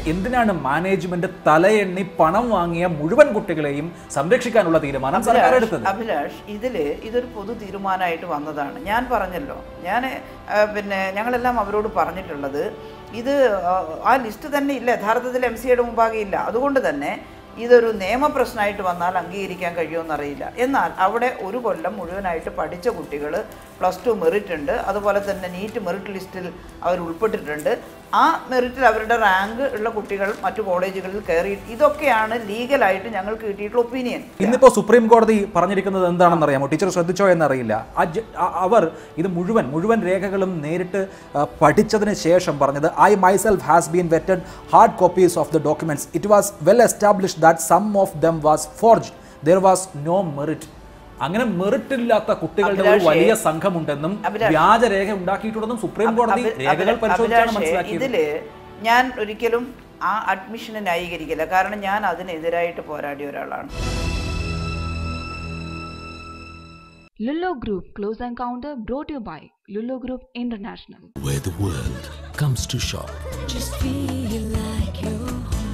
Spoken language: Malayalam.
എന്തിനാണ് മാനേജ്മെന്റ് തലയെണ്ണി പണം വാങ്ങിയ മുഴുവൻ കുട്ടികളെയും സംരക്ഷിക്കാനുള്ള തീരുമാനം സർക്കാർ അഭിലാഷ് എടുത്തത് അഭിലാഷ് ഇതിൽ ഇതൊരു പൊതു തീരുമാനമായിട്ട് വന്നതാണ് ഞാൻ പറഞ്ഞല്ലോ ഞാൻ പിന്നെ ഞങ്ങളെല്ലാം അവരോട് പറഞ്ഞിട്ടുള്ളത് ഇത് ആ, ആ ലിസ്റ്റ് തന്നെ ഇല്ല യഥാർത്ഥത്തിൽ എം സിയുടെ മുമ്പാകെ ഇല്ല അതുകൊണ്ട് തന്നെ ഇതൊരു നിയമപ്രശ്നമായിട്ട് വന്നാൽ അംഗീകരിക്കാൻ കഴിയുമെന്നറിയില്ല എന്നാൽ അവിടെ ഒരു കൊല്ലം മുഴുവനായിട്ട് പഠിച്ച കുട്ടികൾ പ്ലസ് ടു മെറിറ്റ് ഉണ്ട് അതുപോലെ തന്നെ നീറ്റ് മെറിറ്റ് ലിസ്റ്റിൽ അവർ ഉൾപ്പെട്ടിട്ടുണ്ട് ആ മെറിറ്റിൽ അവരുടെ റാങ്ക് ഉള്ള കുട്ടികൾ മറ്റു കോളേജുകളിൽ കയറി ഇതൊക്കെയാണ് ലീഗലായിട്ട് ഞങ്ങൾക്ക് കിട്ടിയിട്ടുള്ള ഒപ്പീനിയൻ ഇന്നിപ്പോ സുപ്രീം കോടതി പറഞ്ഞിരിക്കുന്നത് എന്താണെന്ന് അറിയാമോ ടീച്ചർ ശ്രദ്ധിച്ചോ എന്നറിയില്ല ആ ജ- ആ- അവർ ഇത് മുഴുവൻ മുഴുവൻ രേഖകളും നേരിട്ട് ആ, പഠിച്ചതിന് ശേഷം പറഞ്ഞത് I myself has been vetted hard copies of the documents it was well establish that some of them was forge there was no merit അങ്ങനെ മെറിറ്റ് ഇല്ലാത്ത കുട്ടികളുടെ ഒരു അഭിലാഷേ, വലിയ സംഘമുണ്ടെന്നും അഭിലാഷ്. വ്യാജരേഖ ഉണ്ടാക്കിയിട്ടുണ്ടെന്നും സുപ്രീം കോടതി അഭി- രേഖകൾ അഭിലാഷ്, പരിശോധിച്ചാണ് അഭിലാഷേ, മനസ്സിലാക്കിയത് ഇതില് ഞാൻ ഒരിക്കലും ആ അഡ്മിഷനെ ന്യായീകരിക്കില്ല കാരണം ഞാൻ അതിനെതിരായിട്ട് പോരാടിയ ഒരാളാണ് Lullo Group Close Encounter brought to you by Lullo Group International. where the world comes to shop. Just feel like you're home.